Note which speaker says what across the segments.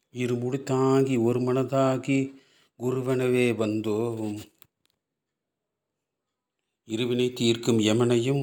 Speaker 1: இருமுடி தாங்கி ஒரு மனதாகி குருவெனவே வந்தோம் இருவினை தீர்க்கும் யமனையும்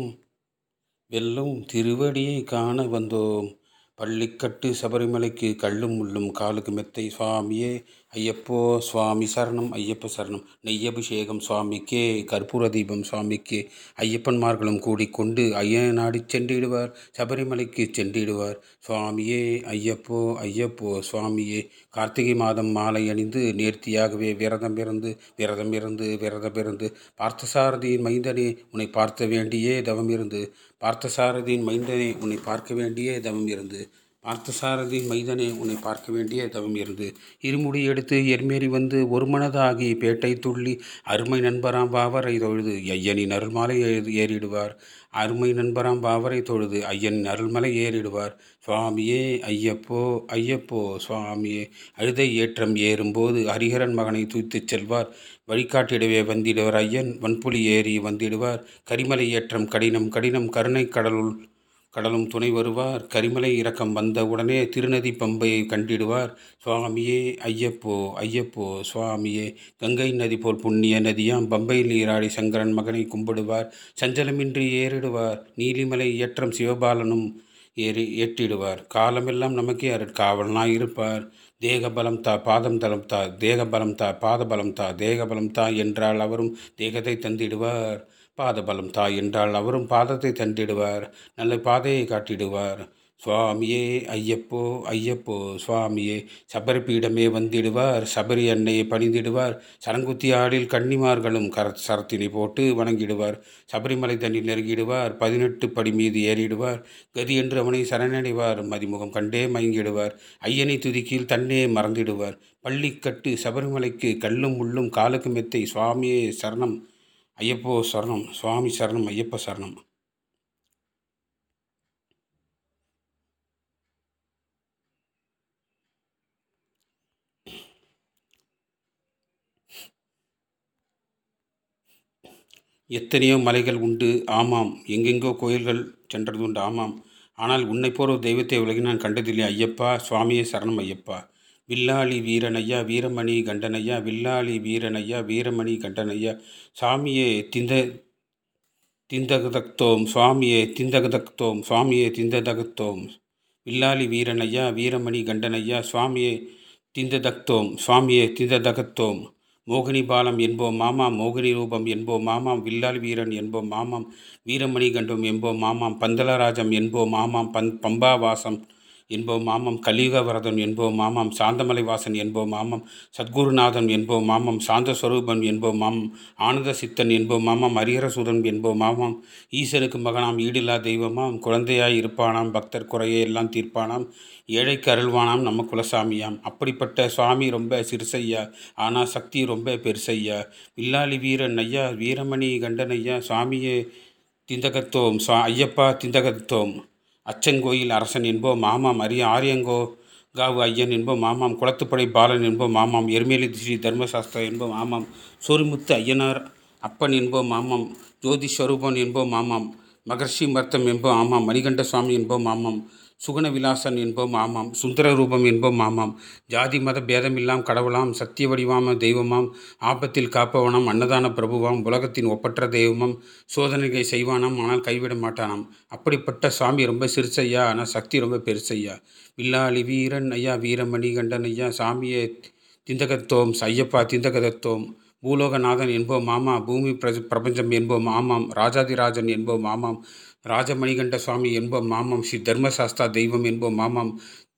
Speaker 1: வெல்லும் திருவடியை காண வந்தோம் பள்ளிக்கட்டு சபரிமலைக்கு கள்ளும் முள்ளும் காலுக்கு மெத்தை சுவாமியே ஐயப்போ சுவாமி சரணம் ஐயப்ப சரணம் நெய்யபிஷேகம் சுவாமிக்கே கற்பூர தீபம் சுவாமிக்கே ஐயப்பன்மார்களும் கூடிக்கொண்டு ஐயனை நாடி சென்றிடுவார் சபரிமலைக்கு சென்றிடுவார் சுவாமியே ஐயப்போ ஐயப்போ சுவாமியே கார்த்திகை மாதம் மாலை அணிந்து நேர்த்தியாகவே விரதம் இருந்து விரதம் இருந்து விரதம் இருந்து பார்த்தசாரதியின் மைந்தனே உன்னை பார்த்த வேண்டியே தவம் இருந்து பார்த்தசாரதியின் மைந்தனே உன்னை பார்க்க வேண்டியே தவம் இருந்து பார்த்தசாரதியின் மைதனே உன்னை பார்க்க வேண்டிய தவம் இருந்து இருமுடி எடுத்து எர்மேறி வந்து ஒரு மனதாகி பேட்டை துள்ளி அருமை நண்பராம் பாவரை தொழுது ஐயனின் அருள்மலை ஏறிடுவார் அருமை நண்பராம் பாவரை தொழுது ஐயனின் அருள்மலை ஏறிடுவார் சுவாமியே ஐயப்போ ஐயப்போ சுவாமியே அழுதை ஏற்றம் ஏறும்போது ஹரிஹரன் மகனை தூய்த்துச் செல்வார் வழிகாட்டிடவே வந்திடுவார் ஐயன் வன்புலி ஏறி வந்திடுவார் கரிமலை ஏற்றம் கடினம் கடினம் கருணை கடலுள் கடலும் துணை வருவார் கரிமலை இறக்கம் வந்த உடனே திருநதி பம்பையை கண்டிடுவார் சுவாமியே ஐயப்போ ஐயப்போ சுவாமியே கங்கை நதி போல் புண்ணிய நதியாம் பம்பை நீராடி சங்கரன் மகனை கும்பிடுவார் சஞ்சலமின்றி ஏறிடுவார் நீலிமலை ஏற்றம் சிவபாலனும் ஏறி ஏற்றிடுவார் காலமெல்லாம் நமக்கே அருட்காவலனாய் இருப்பார் தேகபலம் தா பாதம் தலம் தா தேகபலம் தா பாதபலம் தா தேகபலம் தா என்றால் அவரும் தேகத்தை தந்திடுவார் பாதபலம் தா என்றால் அவரும் பாதத்தை தண்டிடுவார் நல்ல பாதையை காட்டிடுவார் சுவாமியே ஐயப்போ ஐயப்போ சுவாமியே சபரிப்பீடமே வந்திடுவார் சபரி அன்னையை பணிந்திடுவார் சரங்குத்தி ஆடில் கன்னிமார்களும் கர சரத்தினை போட்டு வணங்கிடுவார் சபரிமலை தண்ணில் நெருங்கிடுவார் பதினெட்டு படி மீது ஏறிடுவார் கதி என்று அவனை சரணடைவார் மதிமுகம் கண்டே மயங்கிடுவார் ஐயனை துதிக்கில் தன்னே மறந்திடுவார் பள்ளிக்கட்டு சபரிமலைக்கு கல்லும் முள்ளும் காலுக்கு மெத்தை சுவாமியே சரணம் ஐயப்போ சரணம் சுவாமி சரணம் ஐயப்ப சரணம் எத்தனையோ மலைகள் உண்டு ஆமாம் எங்கெங்கோ கோயில்கள் சென்றதுண்டு ஆமாம் ஆனால் உன்னை போற ஒரு தெய்வத்தை உலகில் நான் கண்டதில்லை ஐயப்பா சுவாமியே சரணம் ஐயப்பா வில்லாளி வீரனையா வீரமணி கண்டனையா வில்லாளி வீரனையா வீரமணி கண்டனையா சாமியே திந்த திந்தகதக்தோம் சுவாமியே திந்தகதக்தோம் சுவாமியே திந்ததகத்தோம் வில்லாளி வீரனையா வீரமணி கண்டனையா சுவாமியே திந்ததக்தோம் சுவாமியே திந்ததகத்தோம் மோகினி பாலம் என்போம் மாமாம் மோகினி ரூபம் என்போம் மாமாம் வில்லால் வீரன் என்போம் மாமாம் வீரமணி கண்டும் என்போம் மாமாம் பந்தலராஜம் என்போம் மாமாம் பந் பம்பாவாசம் என்போம் மாமம் கலியுக வரதன் என்போம் மாமம் சாந்தமலை வாசன் என்போம் மாமம் சத்குருநாதன் என்போம் மாமம் சாந்த ஸ்வரூபன் என்போம் மாமம் ஆனந்த சித்தன் என்போம் மாமம் ஹரிஹரசூதன் என்போம் மாமம் ஈசனுக்கு மகனாம் ஈடில்லா தெய்வமாம் குழந்தையாய் இருப்பானாம் பக்தர் குறையை எல்லாம் தீர்ப்பானாம் ஏழைக்கு அருள்வானாம் நம்ம குலசாமியாம் அப்படிப்பட்ட சுவாமி ரொம்ப சிறுசையா ஆனால் சக்தி ரொம்ப பெருசையா வில்லாளி வீரன் ஐயா வீரமணி கண்டன் ஐயா சுவாமியே திந்தகத்தோம் சுவா ஐயப்பா திந்தகத்தோம் அச்சங்கோயில் அரசன் என்போம் மாமாம் அரிய ஆரியங்கோ காவு ஐயன் என்போம் மாமாம் குளத்துப்படை பாலன் என்போம் மாமாம் எருமேலி ஸ்ரீ தர்மசாஸ்திரா என்போம் மாமாம் சோரிமுத்து ஐயனார் அப்பன் என்போம் மாமாம் ஜோதி ஸ்வரூபன் என்போம் மாமாம் மகர்ஷி மர்த்தம் என்போம் ஆமாம் மணிகண்ட சுவாமி என்போம் மாமாம் சுகுண விலாசன் என்போம் ஆமாம் சுந்தர ரூபம் என்போம் ஆமாம் ஜாதி மத பேதமில்லாம் கடவுளாம் சத்திய வடிவாம தெய்வமாம் ஆபத்தில் காப்பவனாம் அன்னதான பிரபுவாம் உலகத்தின் ஒப்பற்ற தெய்வமாம் சோதனைகளை செய்வானாம் ஆனால் கைவிட மாட்டானாம் அப்படிப்பட்ட சுவாமி ரொம்ப சிறுசையா ஆனால் சக்தி ரொம்ப பெருசையா வில்லாளி வீரன் ஐயா வீரமணி கண்டன் ஐயா சாமியே திந்தகத்தோம் ஐயப்பா திந்தகதத்தோம் பூலோகநாதன் என்போம் மாமா பூமி பிரஜ பிரபஞ்சம் என்போம் ஆமாம் ராஜாதிராஜன் என்போம் ஆமாம் ராஜமணிகண்ட சுவாமி என்போம் மாமம் ஸ்ரீ தர்மசாஸ்தா தெய்வம் என்போம் மாமாம்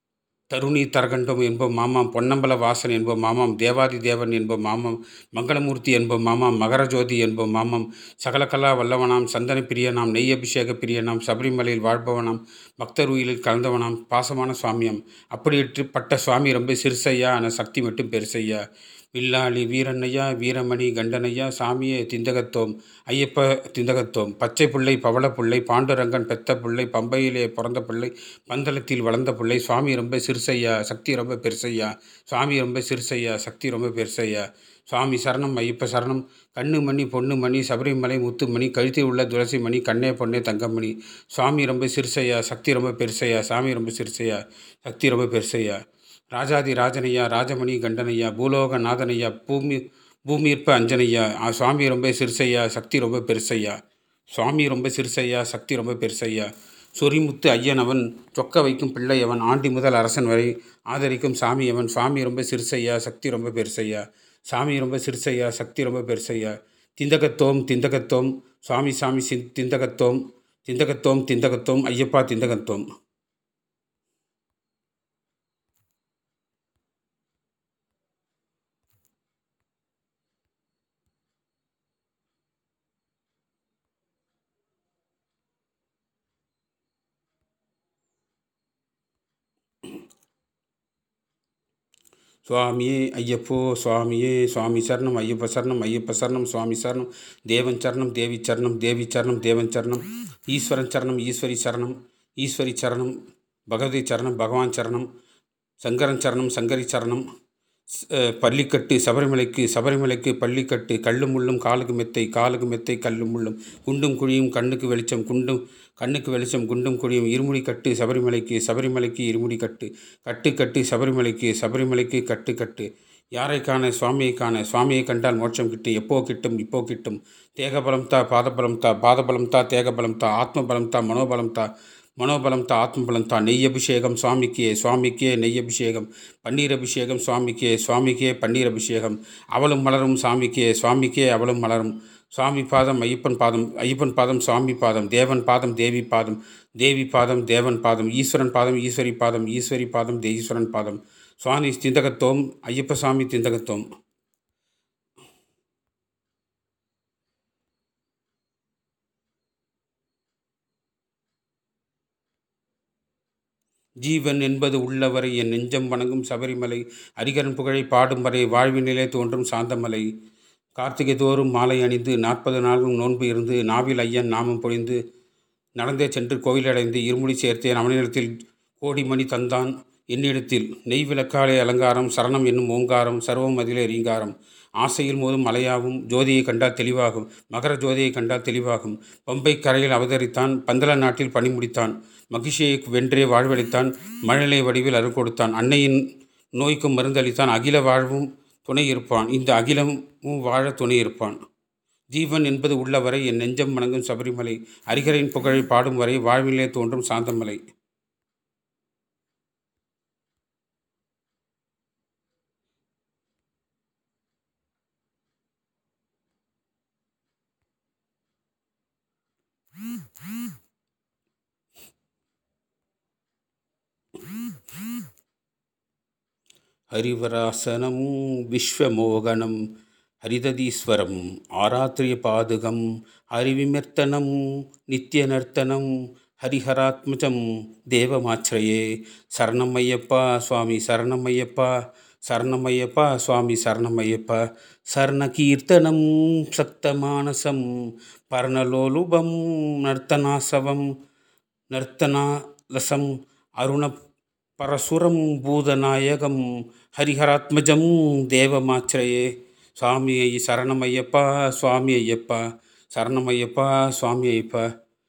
Speaker 1: தருணி தரகண்டம் என்போம் மாமாம் பொன்னம்பல வாசன் என்போம் மாமாம் தேவாதி தேவன் என்போம் மாமாம் மங்களமூர்த்தி என்போம் மாமாம் மகரஜோதி என்போம் மாமாம் சகலகலா வல்லவனாம் சந்தன பிரியனாம் நெய் அபிஷேக பிரியனாம் சபரிமலையில் வாழ்பவனாம் பக்தர் உயிரில் கலந்தவனாம் பாசமான சுவாமியம் அப்படியிட்டு பட்ட சுவாமி ரொம்ப சிறுசையா ஆனால் சக்தி மட்டும் பெருசையா வில்லாளி வீரண்ணையா வீரமணி கண்டனையா சாமியே திந்தகத்தோம் ஐயப்ப திந்தகத்தோம் பச்சை பிள்ளை பவள பிள்ளை பாண்டுரங்கன் பெத்த பிள்ளை பம்பையிலே பிறந்த பிள்ளை பந்தளத்தில் வளர்ந்த பிள்ளை சுவாமி ரொம்ப சிறுசையா சக்தி ரொம்ப பெருசையா சுவாமி ரொம்ப சிறுசையா சக்தி ரொம்ப பெருசையா சுவாமி சரணம் ஐயப்ப சரணம் கண்ணு மணி பொண்ணு மணி சபரிமலை முத்துமணி கழுத்தில் உள்ள துளசி மணி கண்ணே பொண்ணே தங்கமணி சுவாமி ரொம்ப சிறுசையா சக்தி ரொம்ப பெருசையா சாமி ரொம்ப சிறுசையா சக்தி ரொம்ப பெருசையா ராஜாதி ராஜனையா ராஜமணி கண்டனையா பூலோக நாதனையா பூமி பூமியிற்ப அஞ்சனையா ஆ, சுவாமி ரொம்ப சிறுசையா சக்தி ரொம்ப பெருசையா சுவாமி ரொம்ப சிறுசையா சக்தி ரொம்ப பெருசையா சொரிமுத்து ஐயன் அவன் சொக்க வைக்கும் பிள்ளை அவன் ஆண்டி முதல் அரசன் வரை ஆதரிக்கும் சாமி அவன் சுவாமி ரொம்ப சிறுசையா சக்தி ரொம்ப பெருசையா சாமி ரொம்ப சிறுசையா சக்தி ரொம்ப பெருசையா திந்தகத்தோம் திந்தகத்தோம் சுவாமி சாமி சிந் திந்தகத்தோம் திந்தகத்தோம் திந்தகத்தோம் ஐயப்பா திந்தகத்தோம் சுவாமியே ஐயப்போ சுவாமியே சுவாமி சரணம் ஐயப்ப சரணம் ஐயப்ப சரணம் சுவாமி சரணம் தேவன் சரணம் தேவி சரணம் தேவி சரணம் தேவன் சரணம் ஈஸ்வரன் சரணம் ஈஸ்வரி சரணம் ஈஸ்வரி சரணம் பகவதி சரணம் பகவான் சரணம் சங்கரன் சரணம் சங்கரி சரணம் ஸ்- அஹ், பள்ளிக்கட்டு சபரிமலைக்கு சபரிமலைக்கு பள்ளிக்கட்டு கல்லும் முள்ளும் காலுக்கு மெத்தை காலுக்கு மெத்தை கல்லும் முள்ளும் குண்டும் குழியும் கண்ணுக்கு வெளிச்சம் குண்டும் கண்ணுக்கு வெளிச்சம் குண்டும் குழியும் இருமுடி கட்டு சபரிமலைக்கு சபரிமலைக்கு இருமுடி கட்டு கட்டு கட்டு சபரிமலைக்கு சபரிமலைக்கு கட்டு கட்டு யாரை காண சுவாமியை காண சுவாமியை கண்டால் மோட்சம் கிட்டு எப்போ கிட்டும் இப்போ கிட்டும் தேகபலம் தா பாதபலம் தா பாதபலம் தா தேகபலம் தா ஆத்மபலம் தா மனோபலம் தா மனோபலம் தா ஆத்மபலம் தா நெய் அபிஷேகம் சுவாமிக்கே சுவாமிக்கே நெய் அபிஷேகம் பன்னீர் அபிஷேகம் சுவாமிக்கே சுவாமிக்கே பன்னீர் அபிஷேகம் அவளும் மலரும் சாமிக்கே சுவாமிக்கே அவளும் மலரும் சுவாமி பாதம் ஐயப்பன் பாதம் ஐயப்பன் பாதம் சுவாமி பாதம் தேவன் பாதம் தேவி பாதம் தேவி பாதம் தேவன் பாதம் ஈஸ்வரன் பாதம் ஈஸ்வரி பாதம் ஈஸ்வரி பாதம் தேஈஸ்வரன் பாதம் சுவாமி திந்தகத்தோம் ஐயப்ப சுவாமி திந்தகத்தோம் ஜீவன் என்பது உள்ளவரை என் நெஞ்சம் வணங்கும் சபரிமலை அரிகரன் புகழை பாடும் வரை வாழ்வினிலே தோன்றும் சாந்தமலை கார்த்திகை தோறும் மாலை அணிந்து நாற்பது நாளும் நோன்பு இருந்து நாவில் ஐயன் நாமம் பொழிந்து நடந்தே சென்று கோயிலடைந்து இருமுடி சேர்த்தேன் அவனிடத்தில் கோடிமணி தந்தான் என்னிடத்தில் நெய் விளக்காலே அலங்காரம் சரணம் என்னும் ஓங்காரம் சர்வம் அதிலே ரீங்காரம் ஆசையில் மோதும் மலையாகும் ஜோதியை கண்டால் தெளிவாகும் மகர ஜோதியை கண்டால் தெளிவாகும் பம்பை கரையில் அவதரித்தான் பந்தள நாட்டில் பணி முடித்தான் மகிஷியை வென்றே வாழ்வளித்தான் மழலை வடிவில் அருள் கொடுத்தான் அன்னையின் நோய்க்கும் மருந்தளித்தான் அகில வாழ்வும் துணை இருப்பான் இந்த அகிலமும் வாழ துணை இருப்பான் ஜீவன் என்பது உள்ளவரை என் நெஞ்சம் வணங்கும் சபரிமலை அரிகரின் புகழை பாடும் வரை வாழ்விலே தோன்றும் சாந்தமலை ஹரிவராசனம் விஸ்வமோகனம் ஹரிததீஸ்வரம் ஆராத்ரிய பாதுகம் ஹரிவிமர்த்தனம் நித்யநர்த்தனம் ஹரிஹராத்மஜம் தேவமாச்ரயே சரணம் ஐயப்பா சுவாமி சரணம் ஐயப்பா சரணம் ஐயப்பா சுவாமி சரணம் ஐயப்பா சரணகீர்த்தனம் சக்தமானசம் பர்ணலோலுபம் நர்த்தனாசவம் நர்த்தனாலசம் அருண பரசுரம் பூதநாயகம் ஹரிஹராத்மஜம் தேவமாச்சிரையே சுவாமி ஐய சரணமையப்பா சுவாமி ஐயப்பா சரணமையப்பா சுவாமி ஐயப்பா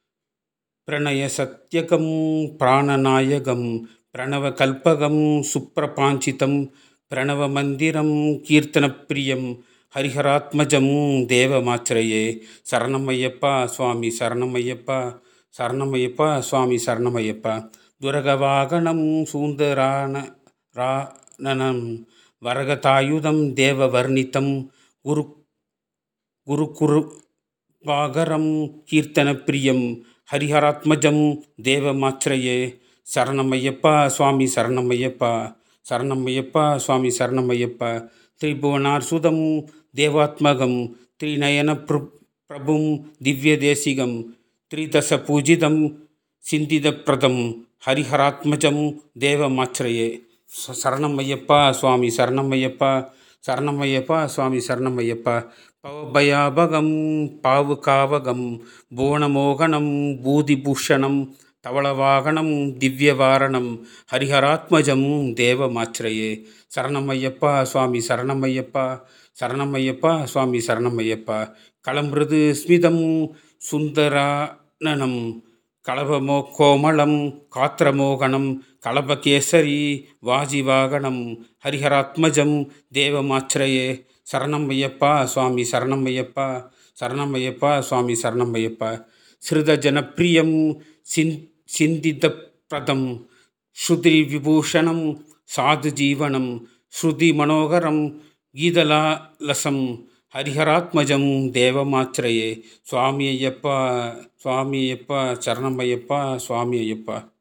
Speaker 1: பிரணய சத்யகம் பிராணநாயகம் பிரணவகல்பகம் சுப்ரபாஞ்சிதம் பிரணவமந்திரம் கீர்த்தனப்பிரியம் ஹரிஹராத்மஜம் தேவமாச்சிரையே சரணமையப்பா சுவாமி சரணமையப்பா சரணமையப்பா சுவாமி சரணமையப்பா துரகவாகனம் சூந்தரான ராணனம் வரகதாயுதம் தேவவர்ணிதம் குரு குரு குரு வாகரம் கீர்த்தனப்பிரியம் ஹரிஹராத்மஜம் தேவமாச்சிரையே சரணமையப்பா சுவாமி சரணமையப்பா சரணமையப்பா சுவாமி சரணமையப்பா திரிபுவனார் சுதம் தேவாத்மகம் த்ரிநயன பிர பிரபும் திவ்ய தேசிகம் த்ரிதச பூஜிதம் சிந்திதப்பிரதம் ஹரிஹராத்மஜம் தேவமாச்சிரையே ச- சரணம் ஐயப்பா சுவாமி சரணம் ஐயப்பா சரணம் ஐயப்பா சுவாமி சரணம் ஐயப்பா பவபயாபகம் பாவுகாவகம் புவனமோகனம் பூதிபூஷணம் தவளவாகனம் திவ்யவாரணம் ஹரிஹராத்மஜம் தேவமாச்சிரையே சரணம் ஐயப்பா சுவாமி சரணம் ஐயப்பா சரணம் ஐயப்பா சுவாமி சரணம் ஐயப்பா களமிருது ஸ்மிதம் சுந்தரானனம் கலபமோ கோமளம் காத்திரமோகனம் கலபகேசரி வாஜிவாகனம் ஹரிஹராத்மஜம் தேவமாச்சிரையே சரணம் ஐயப்பா சுவாமி சரணம் ஐயப்பா சரணம் ஐயப்பா சுவாமி சரணம் ஐயப்பா ஸ்ருத ஜனப்பிரியம் சிந் சிந்திதப்பிரதம் ஸ்ருதி விபூஷணம் சாது ஜீவனம் ஸ்ருதி மனோகரம் கீதலாலசம் ஹரிஹராத்மஜம் தேவமாச்சிரையே சுவாமி ஐயப்பா சுவாமி ஐயப்பா சரணம் ஐயப்பா சுவாமி ஐயப்பா